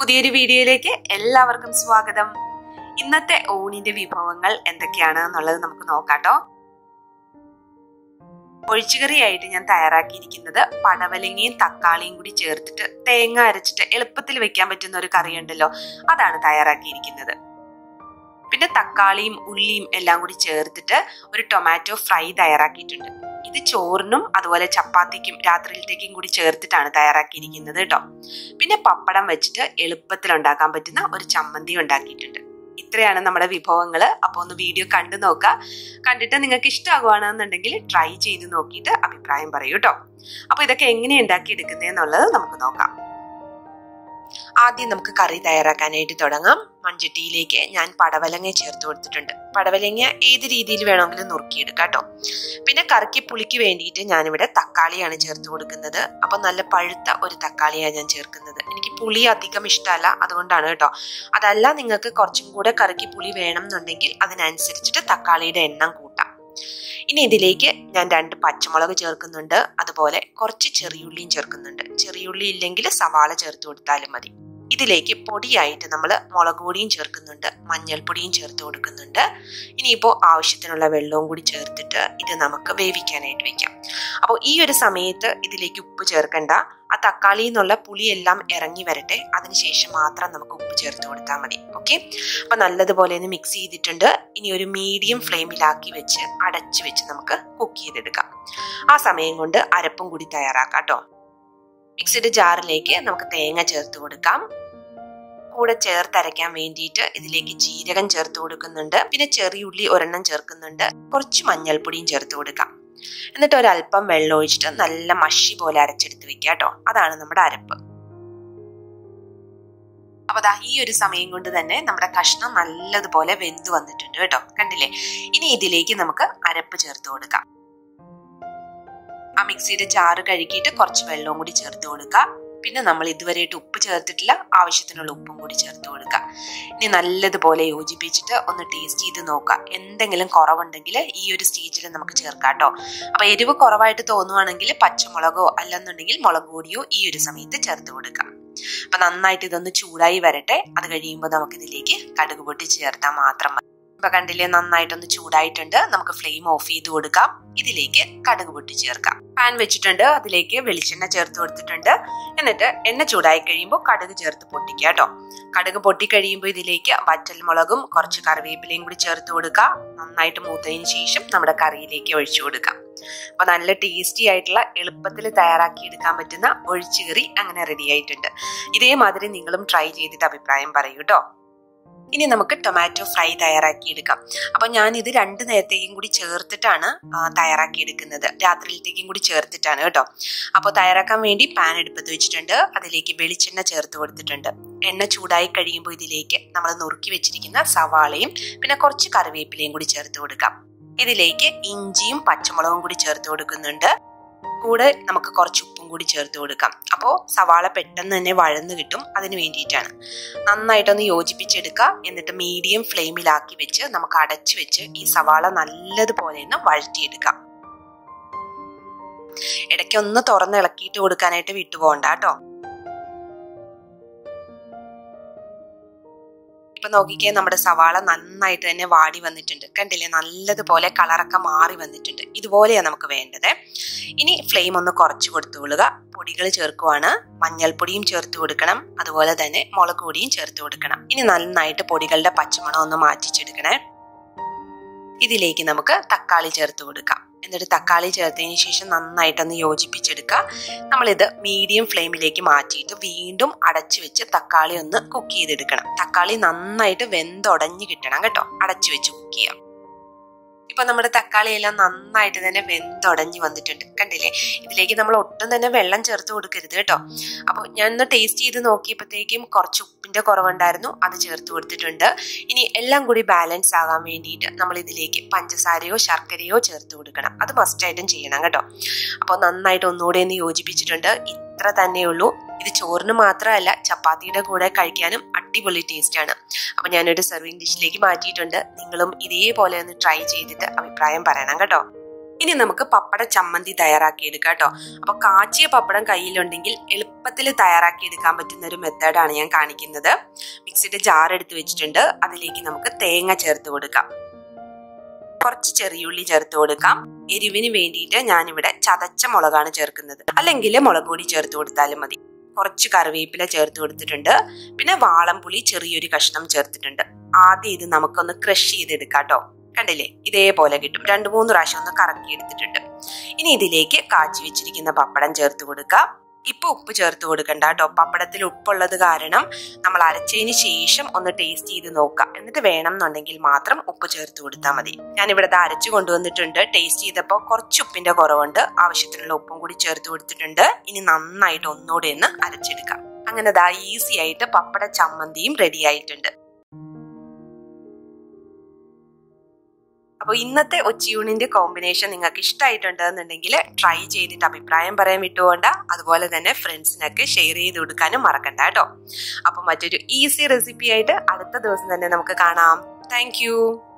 പുതിയൊരു വീഡിയോയിലേക്ക് എല്ലാവർക്കും സ്വാഗതം ഇന്നത്തെ ഊണിന്റെ വിഭവങ്ങൾ എന്തൊക്കെയാണ് എന്നുള്ളത് നമുക്ക് നോക്കാട്ടോ ഒഴിച്ചുകറിയായിട്ട് ഞാൻ തയ്യാറാക്കിയിരിക്കുന്നത് പടവലങ്ങയും തക്കാളിയും കൂടി ചേർത്തിട്ട് തേങ്ങ അരച്ചിട്ട് എളുപ്പത്തിൽ വെക്കാൻ പറ്റുന്ന ഒരു കറി ഉണ്ടല്ലോ അതാണ് തയ്യാറാക്കിയിരിക്കുന്നത് പിന്നെ തക്കാളിയും ഉള്ളിയും എല്ലാം കൂടി ചേർത്തിട്ട് ഒരു ടൊമാറ്റോ ഫ്രൈ തയ്യാറാക്കിയിട്ടുണ്ട് ഇത് ചോറിനും അതുപോലെ ചപ്പാത്തിക്കും രാത്രിയിലത്തേക്കും കൂടി ചേർത്തിട്ടാണ് തയ്യാറാക്കിയിരിക്കുന്നത് കേട്ടോ പിന്നെ പപ്പടം വെച്ചിട്ട് എളുപ്പത്തിൽ ഉണ്ടാക്കാൻ പറ്റുന്ന ഒരു ചമ്മന്തി ഉണ്ടാക്കിയിട്ടുണ്ട് ഇത്രയാണ് നമ്മുടെ വിഭവങ്ങൾ അപ്പോൾ ഒന്ന് വീഡിയോ കണ്ടു നോക്കുക കണ്ടിട്ട് നിങ്ങൾക്ക് ഇഷ്ടമാകുകയാണെന്നുണ്ടെങ്കിൽ ട്രൈ ചെയ്ത് നോക്കിയിട്ട് അഭിപ്രായം പറയൂ കേട്ടോ അപ്പോൾ ഇതൊക്കെ എങ്ങനെ ഉണ്ടാക്കിയെടുക്കുന്നതെന്നുള്ളത് നമുക്ക് നോക്കാം ആദ്യം നമുക്ക് കറി തയ്യാറാക്കാനായിട്ട് തുടങ്ങാം മൺചട്ടിയിലേക്ക് ഞാൻ പടവലങ്ങ ചേർത്ത് കൊടുത്തിട്ടുണ്ട് പടവലങ്ങ ഏത് രീതിയിൽ വേണമെങ്കിലും നുറുക്കിയെടുക്കാം കേട്ടോ പിന്നെ കറിക്ക് പുളിക്ക് വേണ്ടിയിട്ട് ഞാനിവിടെ തക്കാളിയാണ് ചേർത്ത് കൊടുക്കുന്നത് അപ്പൊ നല്ല പഴുത്ത ഒരു തക്കാളിയാണ് ഞാൻ ചേർക്കുന്നത് എനിക്ക് പുളി അധികം ഇഷ്ടമല്ല അതുകൊണ്ടാണ് കേട്ടോ അതല്ല നിങ്ങൾക്ക് കുറച്ചും കൂടെ കറിക്ക് പുളി വേണം എന്നുണ്ടെങ്കിൽ അതിനനുസരിച്ചിട്ട് തക്കാളിയുടെ എണ്ണം കൂട്ടാം ഇനി ഇതിലേക്ക് ഞാൻ രണ്ട് പച്ചമുളക് ചേർക്കുന്നുണ്ട് അതുപോലെ കുറച്ച് ചെറിയുള്ളിയും ചേർക്കുന്നുണ്ട് ചെറിയുള്ളി ഇല്ലെങ്കിൽ സവാള ചേർത്ത് കൊടുത്താലും മതി ഇതിലേക്ക് പൊടിയായിട്ട് നമ്മൾ മുളക് പൊടിയും ചേർക്കുന്നുണ്ട് മഞ്ഞൾപ്പൊടിയും ചേർത്ത് കൊടുക്കുന്നുണ്ട് ഇനിയിപ്പോൾ ആവശ്യത്തിനുള്ള വെള്ളവും കൂടി ചേർത്തിട്ട് ഇത് നമുക്ക് വേവിക്കാനായിട്ട് വെക്കാം അപ്പോൾ ഈ ഒരു സമയത്ത് ഇതിലേക്ക് ഉപ്പ് ചേർക്കണ്ട ആ തക്കാളിയിൽ നിന്നുള്ള പുളിയെല്ലാം ഇറങ്ങി വരട്ടെ അതിനുശേഷം മാത്രം നമുക്ക് ഉപ്പ് ചേർത്ത് കൊടുത്താൽ മതി ഓക്കെ അപ്പൊ നല്ലതുപോലെ ഒന്ന് മിക്സ് ചെയ്തിട്ടുണ്ട് ഇനി ഒരു മീഡിയം ഫ്ലെയിമിലാക്കി വെച്ച് അടച്ചു വെച്ച് നമുക്ക് കുക്ക് ചെയ്തെടുക്കാം ആ സമയം കൊണ്ട് അരപ്പും കൂടി തയ്യാറാക്കാം കേട്ടോ മിക്സിഡ് ജാറിലേക്ക് നമുക്ക് തേങ്ങ ചേർത്ത് കൊടുക്കാം കൂടെ ചേർത്തരയ്ക്കാൻ വേണ്ടിയിട്ട് ഇതിലേക്ക് ജീരകം ചേർത്ത് കൊടുക്കുന്നുണ്ട് പിന്നെ ചെറിയുള്ളി ഒരെണ്ണം ചേർക്കുന്നുണ്ട് കുറച്ച് മഞ്ഞൾപ്പൊടിയും ചേർത്ത് കൊടുക്കാം എന്നിട്ട് ഒരല്പം വെള്ളം ഒഴിച്ചിട്ട് നല്ല മഷി പോലെ അരച്ചെടുത്ത് വെക്കുക കേട്ടോ അതാണ് നമ്മുടെ അരപ്പ് അപ്പൊ ദാ ഈ ഒരു സമയം കൊണ്ട് തന്നെ നമ്മുടെ കഷ്ണം നല്ലതുപോലെ വെന്ത് വന്നിട്ടുണ്ട് കേട്ടോ കണ്ടില്ലേ ഇനി ഇതിലേക്ക് നമുക്ക് അരപ്പ് ചേർത്ത് കൊടുക്കാം ആ മിക്സിയുടെ ജാറ് കഴുകിയിട്ട് കുറച്ച് വെള്ളവും കൂടി ചേർത്ത് കൊടുക്കുക പിന്നെ നമ്മൾ ഇതുവരെയായിട്ട് ഉപ്പ് ചേർത്തിട്ടില്ല ആവശ്യത്തിനുള്ള ഉപ്പും കൂടി ചേർത്ത് കൊടുക്കുക ഇനി നല്ലതുപോലെ യോജിപ്പിച്ചിട്ട് ഒന്ന് ടേസ്റ്റ് ചെയ്ത് നോക്കുക എന്തെങ്കിലും കുറവുണ്ടെങ്കിൽ ഈ ഒരു സ്റ്റേജിൽ നമുക്ക് ചേർക്കാം കേട്ടോ അപ്പൊ എരിവ് കുറവായിട്ട് തോന്നുവാണെങ്കിൽ പച്ചമുളകോ അല്ലെന്നുണ്ടെങ്കിൽ മുളക് പൊടിയോ ഈ ഒരു സമയത്ത് ചേർത്ത് കൊടുക്കാം അപ്പൊ നന്നായിട്ട് ഇതൊന്ന് ചൂടായി വരട്ടെ അത് കഴിയുമ്പോൾ നമുക്ക് ഇതിലേക്ക് കടുക് പൊട്ടി ചേർത്താൽ മാത്രം മതി ഇപ്പൊ കണ്ടില്ലേ നന്നായിട്ടൊന്ന് ചൂടായിട്ടുണ്ട് നമുക്ക് ഫ്ലെയിം ഓഫ് ചെയ്ത് കൊടുക്കാം ഇതിലേക്ക് കടുക് പൊട്ടി ചേർക്കാം പാൻ വെച്ചിട്ടുണ്ട് അതിലേക്ക് വെളിച്ചെണ്ണ ചേർത്ത് കൊടുത്തിട്ടുണ്ട് എന്നിട്ട് എണ്ണ ചൂടായി കഴിയുമ്പോൾ കടുക് ചേർത്ത് പൊട്ടിക്കുക കേട്ടോ കടുക് പൊട്ടി കഴിയുമ്പോൾ ഇതിലേക്ക് വറ്റൽ മുളകും കുറച്ച് കറിവേപ്പിലയും കൂടി ചേർത്ത് കൊടുക്കുക നന്നായിട്ട് മൂത്തതിന് ശേഷം നമ്മുടെ കറിയിലേക്ക് ഒഴിച്ചു കൊടുക്കാം അപ്പൊ നല്ല ടേസ്റ്റി ആയിട്ടുള്ള എളുപ്പത്തിൽ തയ്യാറാക്കി എടുക്കാൻ പറ്റുന്ന ഒഴിച്ചുകറി അങ്ങനെ റെഡി ആയിട്ടുണ്ട് ഇതേമാതിരി നിങ്ങളും ട്രൈ ചെയ്തിട്ട് അഭിപ്രായം പറയൂ കേട്ടോ ഇനി നമുക്ക് ടൊമാറ്റോ ഫ്രൈ തയ്യാറാക്കിയെടുക്കാം അപ്പൊ ഞാൻ ഇത് രണ്ട് നേരത്തേക്കും കൂടി ചേർത്തിട്ടാണ് തയ്യാറാക്കിയെടുക്കുന്നത് രാത്രിയിലത്തേക്കും കൂടി ചേർത്തിട്ടാണ് കേട്ടോ അപ്പോൾ തയ്യാറാക്കാൻ വേണ്ടി പാൻ എടുപ്പത്ത് വെച്ചിട്ടുണ്ട് അതിലേക്ക് വെളിച്ചെണ്ണ ചേർത്ത് കൊടുത്തിട്ടുണ്ട് എണ്ണ ചൂടായി കഴിയുമ്പോൾ ഇതിലേക്ക് നമ്മൾ നുറുക്കി വെച്ചിരിക്കുന്ന സവാളയും പിന്നെ കുറച്ച് കറിവേപ്പിലയും കൂടി ചേർത്ത് കൊടുക്കാം ഇതിലേക്ക് ഇഞ്ചിയും പച്ചമുളകും കൂടി ചേർത്ത് കൊടുക്കുന്നുണ്ട് കൂടെ നമുക്ക് കുറച്ച് ഉപ്പും കൂടി ചേർത്ത് കൊടുക്കാം അപ്പോൾ സവാള പെട്ടെന്ന് തന്നെ വഴന്ന് കിട്ടും അതിന് വേണ്ടിയിട്ടാണ് നന്നായിട്ടൊന്ന് യോജിപ്പിച്ചെടുക്കുക എന്നിട്ട് മീഡിയം ഫ്ലെയിമിലാക്കി വെച്ച് നമുക്ക് അടച്ചു വെച്ച് ഈ സവാള നല്ലതുപോലെ ഒന്ന് വഴറ്റിയെടുക്കാം ഇടയ്ക്ക് ഒന്ന് തുറന്ന് ഇളക്കിയിട്ട് കൊടുക്കാനായിട്ട് വിട്ടുപോകണ്ട കേട്ടോ ഇപ്പൊ നോക്കിക്കേ നമ്മുടെ സവാള നന്നായിട്ട് തന്നെ വാടി വന്നിട്ടുണ്ട് കണ്ടില്ലേ നല്ലതുപോലെ കളറൊക്കെ മാറി വന്നിട്ടുണ്ട് ഇതുപോലെയാണ് നമുക്ക് വേണ്ടത് ഇനി ഫ്ലെയിം ഒന്ന് കുറച്ച് കൊടുത്തുകൊള്ളുക പൊടികൾ ചേർക്കുവാണ് മഞ്ഞൾപ്പൊടിയും ചേർത്ത് കൊടുക്കണം അതുപോലെ തന്നെ മുളക് പൊടിയും ചേർത്ത് കൊടുക്കണം ഇനി നന്നായിട്ട് പൊടികളുടെ പച്ചമണം ഒന്ന് മാറ്റിച്ചെടുക്കണേ ഇതിലേക്ക് നമുക്ക് തക്കാളി ചേർത്ത് കൊടുക്കാം എന്നിട്ട് തക്കാളി ചേർത്തതിന് ശേഷം നന്നായിട്ടൊന്ന് യോജിപ്പിച്ചെടുക്കുക നമ്മളിത് മീഡിയം ഫ്ലെയിമിലേക്ക് മാറ്റിയിട്ട് വീണ്ടും അടച്ചു വെച്ച് തക്കാളി ഒന്ന് കുക്ക് ചെയ്തെടുക്കണം തക്കാളി നന്നായിട്ട് വെന്തുടഞ്ഞ് കിട്ടണം കേട്ടോ അടച്ചു വെച്ച് കുക്ക് ചെയ്യാം ഇപ്പൊ നമ്മുടെ തക്കാളി എല്ലാം നന്നായിട്ട് തന്നെ വെന്തുടഞ്ഞ് വന്നിട്ടുണ്ട് കണ്ടില്ലേ ഇതിലേക്ക് നമ്മൾ ഒട്ടും തന്നെ വെള്ളം ചേർത്ത് കൊടുക്കരുത് കേട്ടോ അപ്പോൾ ഞാൻ ഒന്ന് ടേസ്റ്റ് ചെയ്ത് നോക്കിയപ്പോഴത്തേക്കും കുറച്ച് ഉപ്പിന്റെ കുറവുണ്ടായിരുന്നു അത് ചേർത്ത് കൊടുത്തിട്ടുണ്ട് ഇനി എല്ലാം കൂടി ബാലൻസ് ആകാൻ വേണ്ടിയിട്ട് നമ്മൾ ഇതിലേക്ക് പഞ്ചസാരയോ ശർക്കരയോ ചേർത്ത് കൊടുക്കണം അത് മസ്റ്റായിട്ടും ചെയ്യണം കേട്ടോ അപ്പോൾ നന്നായിട്ട് ഒന്നുകൂടെ ഒന്ന് യോജിപ്പിച്ചിട്ടുണ്ട് ഇത്ര തന്നെയുള്ളൂ ഇത് ചോറിന് മാത്രമല്ല ചപ്പാത്തിയുടെ കൂടെ കഴിക്കാനും അടിപൊളി ടേസ്റ്റ് ആണ് അപ്പൊ ഞാനൊരു സെർവിങ് ഡിഷിലേക്ക് മാറ്റിയിട്ടുണ്ട് നിങ്ങളും ഇതേപോലെ ഒന്ന് ട്രൈ ചെയ്തിട്ട് അഭിപ്രായം പറയണം കേട്ടോ ഇനി നമുക്ക് പപ്പട ചമ്മന്തി തയ്യാറാക്കി എടുക്കാം കേട്ടോ അപ്പൊ കാച്ചിയ പപ്പടം കയ്യിലുണ്ടെങ്കിൽ എളുപ്പത്തിൽ എളുപ്പത്തിൽ തയ്യാറാക്കി എടുക്കാൻ പറ്റുന്ന ഒരു മെത്തേഡാണ് ഞാൻ കാണിക്കുന്നത് മിക്സിയുടെ ജാർ എടുത്ത് വെച്ചിട്ടുണ്ട് അതിലേക്ക് നമുക്ക് തേങ്ങ ചേർത്ത് കൊടുക്കാം കുറച്ച് ചെറിയുള്ളി ചേർത്ത് കൊടുക്കാം എരിവിന് വേണ്ടിയിട്ട് ഞാനിവിടെ ചതച്ച മുളകാണ് ചേർക്കുന്നത് അല്ലെങ്കിൽ മുളക് പൊടി ചേർത്ത് കൊടുത്താലും മതി കുറച്ച് കറിവേപ്പില ചേർത്ത് കൊടുത്തിട്ടുണ്ട് പിന്നെ വാളംപുളി ചെറിയൊരു കഷ്ണം ചേർത്തിട്ടുണ്ട് ആദ്യം ഇത് നമുക്കൊന്ന് ക്രഷ് ചെയ്തെടുക്കാം കേട്ടോ കണ്ടില്ലേ ഇതേപോലെ കിട്ടും രണ്ടു മൂന്ന് പ്രാവശ്യം ഒന്ന് കറക്കി എടുത്തിട്ടുണ്ട് ഇനി ഇതിലേക്ക് കാച്ചി വെച്ചിരിക്കുന്ന പപ്പടം ചേർത്ത് കൊടുക്കാം ഇപ്പൊ ഉപ്പ് ചേർത്ത് കൊടുക്കണ്ട കേട്ടോ പപ്പടത്തിൽ ഉപ്പുള്ളത് കാരണം നമ്മൾ അരച്ചതിന് ശേഷം ഒന്ന് ടേസ്റ്റ് ചെയ്ത് നോക്കാം എന്നിട്ട് വേണം എന്നുണ്ടെങ്കിൽ മാത്രം ഉപ്പ് ചേർത്ത് കൊടുത്താൽ മതി ഞാൻ ഇവിടെ അരച്ചു കൊണ്ടുവന്നിട്ടുണ്ട് ടേസ്റ്റ് ചെയ്തപ്പോൾ കുറച്ച് ഉപ്പിന്റെ കുറവുണ്ട് ആവശ്യത്തിനുള്ള ഉപ്പും കൂടി ചേർത്ത് കൊടുത്തിട്ടുണ്ട് ഇനി നന്നായിട്ട് ഒന്നുകൂടെ ഒന്ന് അരച്ചെടുക്കാം അങ്ങനെ ദാ ഈസി ആയിട്ട് പപ്പട ചമ്മന്തിയും റെഡി ആയിട്ടുണ്ട് അപ്പോൾ ഇന്നത്തെ ഒച്ചയൂണിന്റെ കോമ്പിനേഷൻ നിങ്ങൾക്ക് ഇഷ്ടമായിട്ടുണ്ട് എന്നുണ്ടെങ്കിൽ ട്രൈ ചെയ്തിട്ട് അഭിപ്രായം പറയാൻ വിട്ടുപോകണ്ട അതുപോലെ തന്നെ ഫ്രണ്ട്സിനൊക്കെ ഷെയർ ചെയ്ത് കൊടുക്കാനും മറക്കണ്ട കേട്ടോ അപ്പോൾ മറ്റൊരു ഈസി റെസിപ്പി ആയിട്ട് അടുത്ത ദിവസം തന്നെ നമുക്ക് കാണാം താങ്ക്